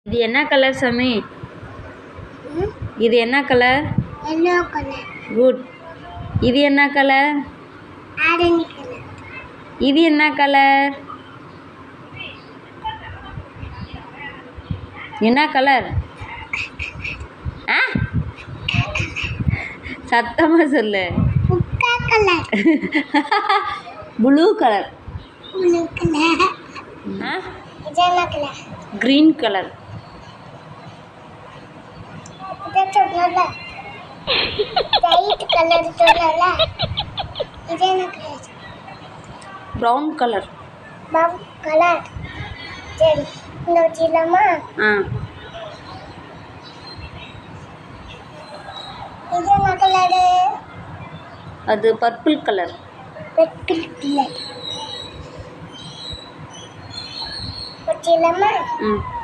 இது என்ன கலர் சாமி இது என்ன கலர் எல்லோ கலர் குட் இது என்ன கலர் ஆரஞ்சு கலர் இது என்ன கலர் என்ன கலர் ஆ சத்தமா சொல்லு முக்கா colour blue colour blue colour ஆ இது என்ன கலர் க்ரீன் கலர் இதை சொல்லல லைட் கலர் சொல்லல இது என்ன கலர் ப்ரௌன் கலர் பாப் கலர் சரி இந்த வச்சிடலாமா ஆ இது என்ன கலரு அது பர்பிள் கலர் ரெட் கலர் வச்சிடலாமா ம்